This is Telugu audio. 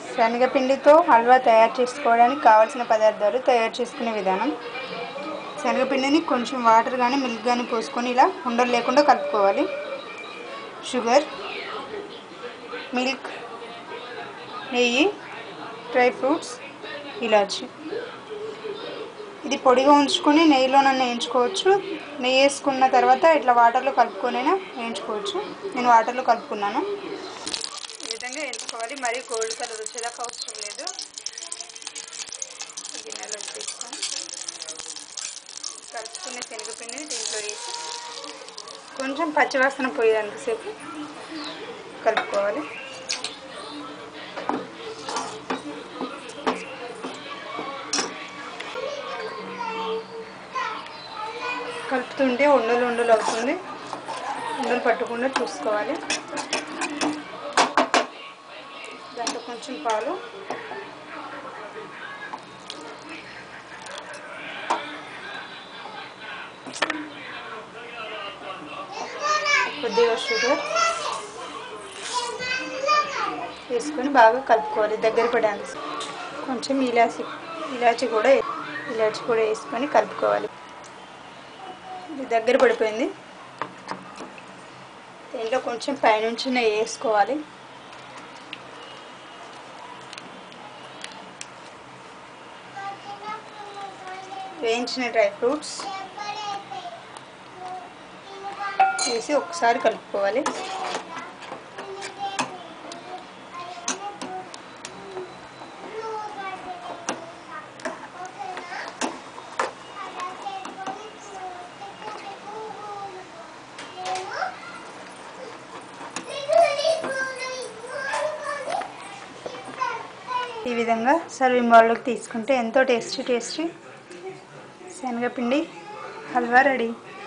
శనగపిండితో హల్వా తయారు చేసుకోవడానికి కావాల్సిన పదార్థాలు తయారు చేసుకునే విధానం శనగపిండిని కొంచెం వాటర్ కానీ మిల్క్ కానీ పోసుకొని ఇలా ఉండలు లేకుండా కలుపుకోవాలి షుగర్ మిల్క్ నెయ్యి డ్రై ఫ్రూట్స్ ఇలాచి ఇది పొడిగా ఉంచుకొని నెయ్యిలోనన్నా వేయించుకోవచ్చు నెయ్యి వేసుకున్న తర్వాత ఇట్లా వాటర్లో కలుపుకొనైనా వేయించుకోవచ్చు నేను వాటర్లో కలుపుకున్నాను ఈ విధంగా వేయించుకోవాలి మరీ గోల్డ్ కలర్ వచ్చేదాకా అవసరం లేదు గిన్నెలో తీస్తాను కలుపుకున్న శనగపిండిని దీంట్లో వేసి కొంచెం పచ్చివాసన పోయేంతసేపు కలుపుకోవాలి కలుపుతుంటే ఉండలు ఉండలు అవుతుంది ఉండలు పట్టకుండా చూసుకోవాలి దాంట్లో కొంచెం పాలు కొద్దిగా షుగర్ వేసుకొని బాగా కలుపుకోవాలి దగ్గర పడానికి కొంచెం ఇలాచి ఇలాచి కూడా ఇలాచి కూడా వేసుకొని కలుపుకోవాలి ఇది దగ్గర పడిపోయింది దీంట్లో కొంచెం పైనుంచి నెయ్యి వేసుకోవాలి వేయించిన డ్రై ఫ్రూట్స్ వేసి ఒకసారి కలుపుకోవాలి ఈ విధంగా సర్వింగ్ బౌల్లోకి తీసుకుంటే ఎంతో టేస్టీ టేస్టీ శనగపిండి హల్వా రెడీ